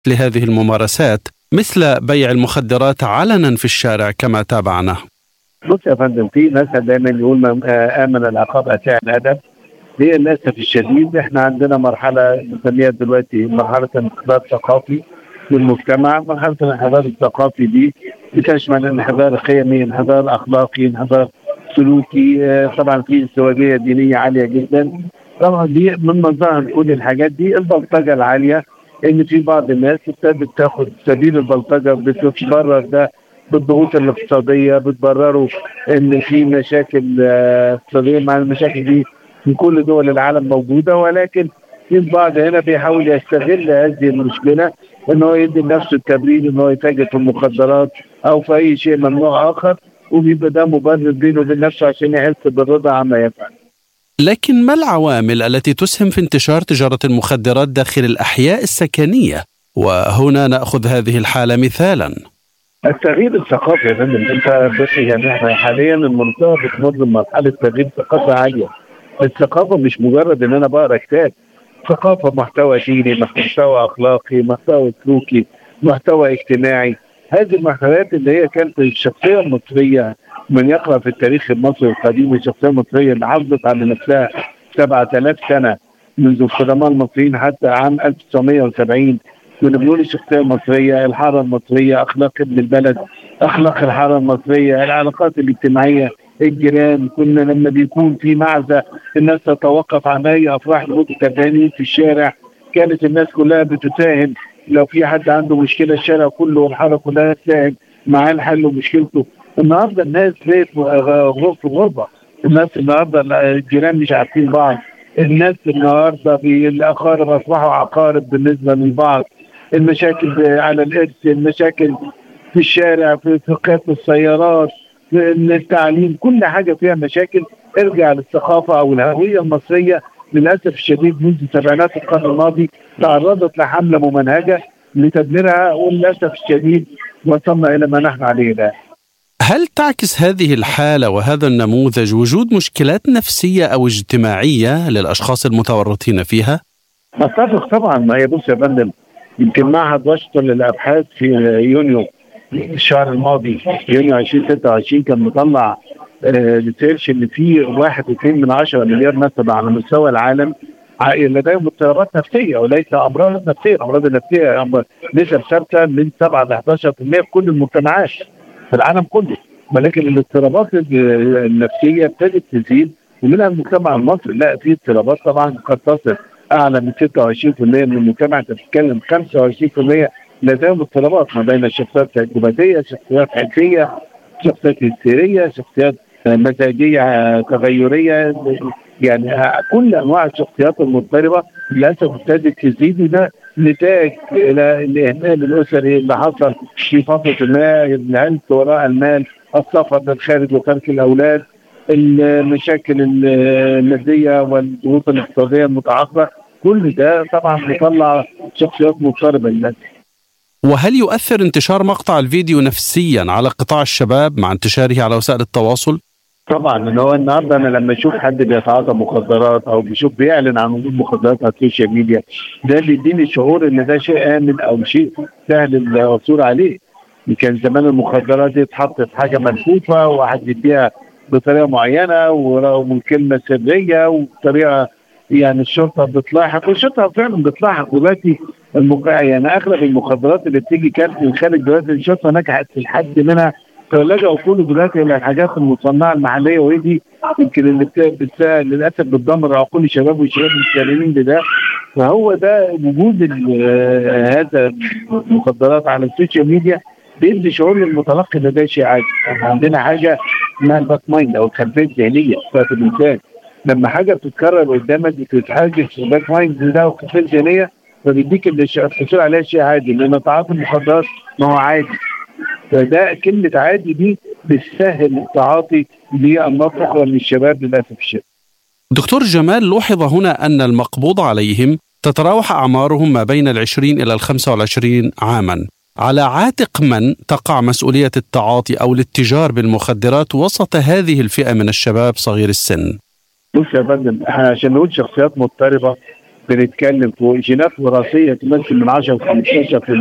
لهذه الممارسات مثل بيع المخدرات علنا في الشارع كما تابعنا بص يا فندم في ناس دايما يقول من امن العقاب اتاع الادب هي للاسف الشديد احنا عندنا مرحله نسميها دلوقتي مرحله انحدار ثقافي في المجتمع مرحله الانحدار الثقافي دي بتشمل انحدار خيمي انحدار اخلاقي انحدار سلوكي آه، طبعا في ازدواجيه دينيه عاليه جدا طبعا دي من مظاهر كل الحاجات دي البلطجه العاليه ان في بعض الناس ابتدت تاخد سبيل البلطجه بتتبرر ده بالضغوط الاقتصاديه بتبرروا ان في مشاكل آه، اقتصاديه مع المشاكل دي في كل دول العالم موجوده ولكن في البعض هنا بيحاول يستغل هذه المشكله ان هو يدي لنفسه التبرير ان هو يتاجر في المخدرات او في اي شيء ممنوع اخر وبيبقى ده مبرر بينه وبين نفسه عشان يحس بالرضا عما يفعل. لكن ما العوامل التي تسهم في انتشار تجاره المخدرات داخل الاحياء السكنيه؟ وهنا ناخذ هذه الحاله مثالا. التغيير الثقافي يا فندم انت بس يعني احنا حاليا المنطقه بتمر بمرحله تغيير ثقافه عاليه. الثقافه مش مجرد ان انا بقرا كتاب ثقافه محتوى ديني محتوى اخلاقي محتوى سلوكي محتوى اجتماعي هذه المحتويات اللي هي كانت الشخصيه المصريه من يقرا في التاريخ المصري القديم الشخصيه المصريه اللي حافظت على نفسها 7000 سنه منذ القدماء المصريين حتى عام 1970 كنا بنقول الشخصيه المصريه الحاره المصريه اخلاق ابن البلد اخلاق الحاره المصريه العلاقات الاجتماعيه الجيران كنا لما بيكون في معزه الناس تتوقف عن اي افراح لمده 40 في الشارع كانت الناس كلها بتساهم لو في حد عنده مشكله الشارع كله والحاره كلها تساهم معاه لحل مشكلته النهارده الناس بقت في غربه الناس النهارده الجيران مش عارفين بعض الناس النهارده الاقارب اصبحوا عقارب بالنسبه للبعض المشاكل على الارث المشاكل في الشارع في قياده السيارات التعليم كل حاجه فيها مشاكل ارجع للثقافه او الهويه المصريه للاسف الشديد منذ سبعينات القرن الماضي تعرضت لحمله ممنهجه لتدميرها وللاسف الشديد وصلنا الى ما نحن عليه الان. هل تعكس هذه الحاله وهذا النموذج وجود مشكلات نفسيه او اجتماعيه للاشخاص المتورطين فيها؟ اتفق طبعا ما هي بص يا فندم يمكن معهد واشنطن للابحاث في يونيو الشهر الماضي يونيو 2026 كان مطلع ريسيرش ان في 1.2 من 10 مليار نسمه على مستوى العالم لديهم اضطرابات نفسيه وليس امراض نفسيه، الامراض النفسيه نسب ثابته من 7 ل 11% في كل المجتمعات في العالم كله ولكن الاضطرابات النفسيه ابتدت تزيد ومنها المجتمع المصري لا في اضطرابات طبعا قد تصل اعلى من 26% من المجتمع انت بتتكلم 25% لديهم اضطرابات ما بين الشخصيات التجرباتيه، شخصيات حسيه، شخصيات هستيريه، شخصيات مزاجيه تغيريه يعني كل انواع الشخصيات المضطربه للاسف ابتدت تزيد وده نتاج الى الاهمال الاسري اللي حصل في فتره ما العلم وراء المال السفر للخارج وترك الاولاد المشاكل الماديه والضغوط الاقتصاديه المتعاقبه كل ده طبعا بيطلع شخصيات مضطربه للاسف وهل يؤثر انتشار مقطع الفيديو نفسيا على قطاع الشباب مع انتشاره على وسائل التواصل؟ طبعا ان هو النهارده انا لما اشوف حد بيتعاطى مخدرات او بيشوف بيعلن عن وجود مخدرات على السوشيال ميديا ده بيديني شعور ان ده شيء امن او شيء سهل الوصول عليه كان زمان المخدرات دي اتحطت حاجه ملفوفه وواحد يديها بطريقه معينه ومن كلمه سريه وبطريقه يعني الشرطه بتلاحق والشرطه فعلا بتلاحق دلوقتي المق... يعني اغلب المخدرات اللي بتيجي كانت من الخارج دلوقتي الشرطه نجحت في الحد منها فلجأوا كله دلوقتي الى الحاجات المصنعه المحليه وهي دي يمكن اللي بت... للاسف بتدمر عقول الشباب والشباب السالمين لده فهو ده وجود هذا المخدرات على السوشيال ميديا بيدي شعور للمتلقي ان ده شيء عادي عندنا حاجه اسمها الباك مايند او الخلفيه الذهنيه بتاعت الانسان لما حاجه بتتكرر قدامك بتتحجز في الباك مايند ده والخلفيه الذهنيه فبيديك اللي الحصول عليها شيء عادي لان تعاطي المخدرات ما هو عادي فده كلمه عادي دي بتسهل التعاطي لانماط اخرى من الشباب للاسف الشديد. دكتور جمال لوحظ هنا ان المقبوض عليهم تتراوح اعمارهم ما بين العشرين الى الخمسة والعشرين عاما على عاتق من تقع مسؤوليه التعاطي او الاتجار بالمخدرات وسط هذه الفئه من الشباب صغير السن؟ بص يا فندم احنا عشان نقول شخصيات مضطربه بنتكلم في جينات وراثيه تمثل من 10 ل 15%